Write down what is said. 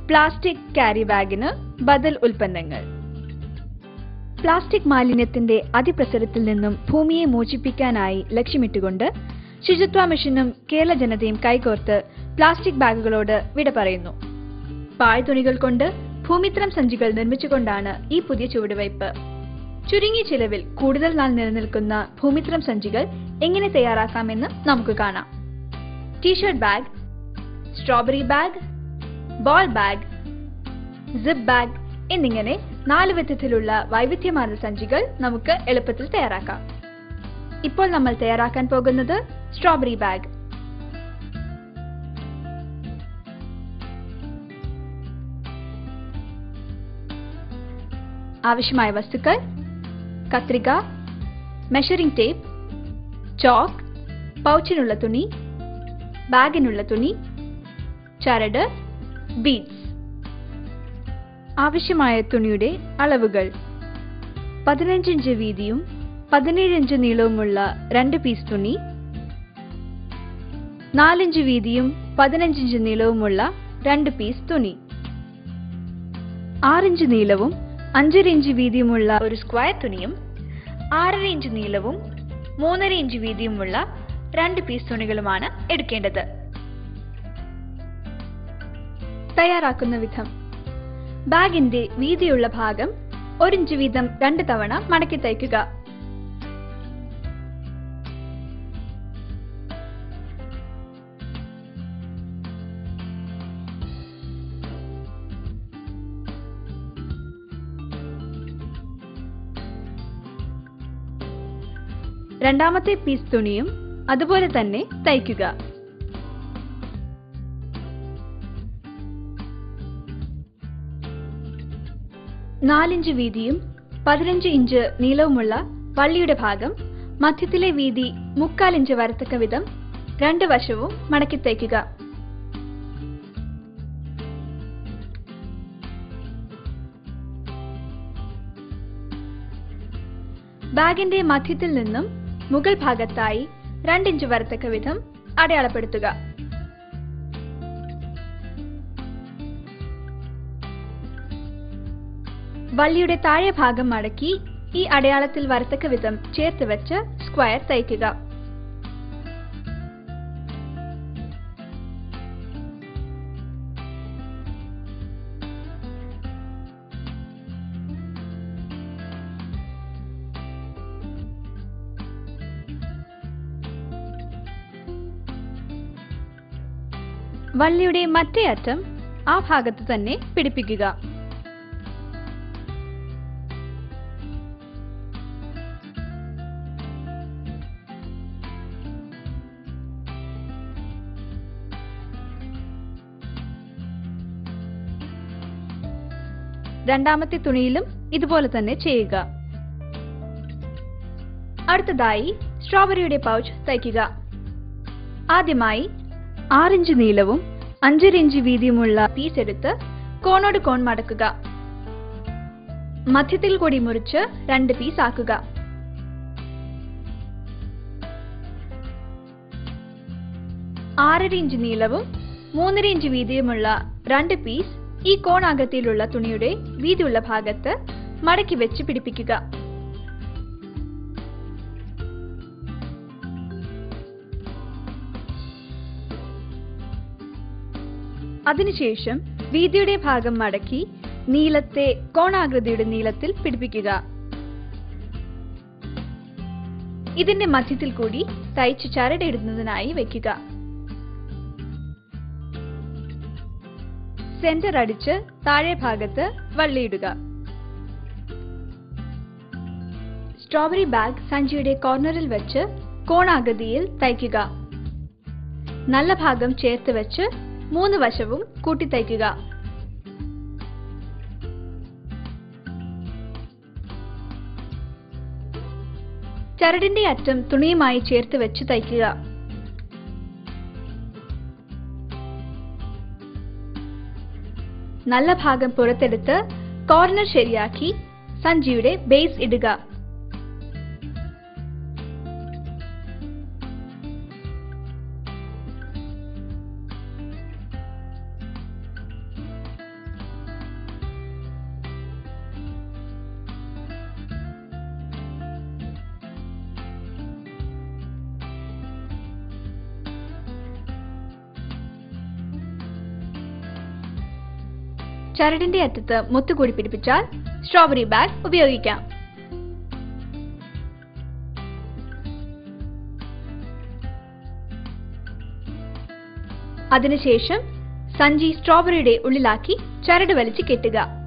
plastic carry ബാഗിന് ബദൽ ഉൽപ്പന്നങ്ങൾ plastic മാലിന്യത്തിന്റെ അതിപ്രസരത്തിൽ നിന്നും ഭൂമിയെ മോചിപ്പിക്കാനായി ലക്ഷ്യമിട്ടുകൊണ്ട് ശുചിത്വ മിഷനും കേരള ജനതയും കൈകോർത്ത് പ്ലാസ്റ്റിക് ബാഗുകളോട് വിട പറയുന്നു പാഴ്തുണികൾ കൊണ്ട് ഭൂമിത്രം സഞ്ചികൾ നിർമ്മിച്ചുകൊണ്ടാണ് ഈ പുതിയ ചുവടുവയ്പ് ചുരുങ്ങിയ ചിലവിൽ കൂടുതൽ നാൾ നിലനിൽക്കുന്ന ഭൂമിത്രം സഞ്ചികൾ എങ്ങനെ തയ്യാറാക്കാമെന്ന് നമുക്ക് കാണാം T shirt bag strawberry bag ball bag zip bag എന്നിങ്ങനെ നാല് വിധത്തിലുള്ള വൈവിധ്യമാർന്ന സഞ്ചികൾ നമുക്ക് എളുപ്പത്തിൽ തയ്യാറാക്കാം ഇപ്പോൾ നമ്മൾ തയ്യാറാക്കാൻ പോകുന്നത് സ്ട്രോബെറി ബാഗ് ആവശ്യമായ വസ്തുക്കൾ കത്രിക മെഷറിംഗ് ടേപ്പ് ചോക്ക് പൗച്ചിനുള്ള തുണി ബാഗിനുള്ള തുണി ചരട് ബീഡ്സ് ആവശ്യമായ തുണിയുടെ അളവുകൾ പതിനഞ്ച് ഇഞ്ച് വീതിയും പതിനേഴ് ഇഞ്ച് നീളവുമുള്ള രണ്ട് പീസ് തുണി നാലിഞ്ച് വീതിയും പതിനഞ്ച് ഇഞ്ച് നീളവുമുള്ള രണ്ട് പീസ് തുണി ആറിഞ്ച് നീളവും അഞ്ചര ഇഞ്ച് വീതിയുമുള്ള ഒരു സ്ക്വയർ തുണിയും ആറര ഇഞ്ച് നീളവും മൂന്നര ഇഞ്ച് വീതിയുമുള്ള രണ്ട് പീസ് തുണികളുമാണ് എടുക്കേണ്ടത് തയ്യാറാക്കുന്ന വിധം ബാഗിന്റെ വീതിയുള്ള ഭാഗം ഒരിഞ്ച് വീതം രണ്ട് തവണ മടക്കി തയ്ക്കുക രണ്ടാമത്തെ പീസ് തുണിയും അതുപോലെ തന്നെ തയ്ക്കുക നാലിഞ്ച് വീതിയും പതിനഞ്ച് ഇഞ്ച് നീളവുമുള്ള വള്ളിയുടെ ഭാഗം മധ്യത്തിലെ വീതി മുക്കാൽ ഇഞ്ച് വരത്തക്ക വിധം രണ്ട് വശവും മടക്കി തയ്ക്കുക ബാഗിന്റെ മധ്യത്തിൽ നിന്നും മുകൾ ഭാഗത്തായി രണ്ടിഞ്ച് വരത്തക്ക വിധം അടയാളപ്പെടുത്തുക വള്ളിയുടെ താഴെ ഭാഗം മടക്കി ഈ അടയാളത്തിൽ വരത്തക്ക വിധം ചേർത്ത് വെച്ച് സ്ക്വയർ തയ്ക്കുക വള്ളിയുടെ മറ്റേ അറ്റം ആ ഭാഗത്ത് തന്നെ പിടിപ്പിക്കുക രണ്ടാമത്തെ തുണിയിലും ഇതുപോലെ തന്നെ ചെയ്യുക അടുത്തതായി സ്ട്രോബെറിയുടെ പൗച്ച് തയ്ക്കുക ആദ്യമായി ആറിഞ്ച് നീളവും അഞ്ചര ഇഞ്ച് വീതിയുമുള്ള പീസ് എടുത്ത് കോണോട് കോൺ മടക്കുക മധ്യത്തിൽ കൂടി മുറിച്ച് രണ്ട് പീസ് ആക്കുക ആറര ഇഞ്ച് നീളവും മൂന്നര ഇഞ്ച് വീതിയുമുള്ള രണ്ട് പീസ് ഈ കോണാകൃതിയിലുള്ള തുണിയുടെ വീതിയുള്ള ഭാഗത്ത് മടക്കി വെച്ച് പിടിപ്പിക്കുക അതിനുശേഷം വീതിയുടെ ഭാഗം മടക്കി നീളത്തെ കോണാകൃതിയുടെ നീളത്തിൽ പിടിപ്പിക്കുക ഇതിന്റെ മധ്യത്തിൽ കൂടി തയ്ച്ച് ചരടിടുന്നതിനായി വെക്കുക സെന്റർ അടിച്ച് താഴെ ഭാഗത്ത് വള്ളിയിടുക സ്ട്രോബെറി ബാഗ് സഞ്ചിയുടെ കോർണറിൽ വെച്ച് കോണാകൃതിയിൽ തയ്ക്കുക നല്ല ഭാഗം ചേർത്ത് വെച്ച് മൂന്ന് വശവും കൂട്ടി തയ്ക്കുക ചരടിന്റെ അറ്റം തുണിയുമായി ചേർത്ത് വെച്ച് തയ്ക്കുക നല്ല ഭാഗം പുറത്തെടുത്ത് കോർണർ ശരിയാക്കി സഞ്ചിയുടെ ബേസ് ഇടുക ചരടിന്റെ അറ്റത്ത് മുത്തുകൂടി പിടിപ്പിച്ചാൽ സ്ട്രോബെറി ബാഗ് ഉപയോഗിക്കാം അതിനുശേഷം സഞ്ചി സ്ട്രോബെറിയുടെ ഉള്ളിലാക്കി ചരട് വലിച്ച് കെട്ടുക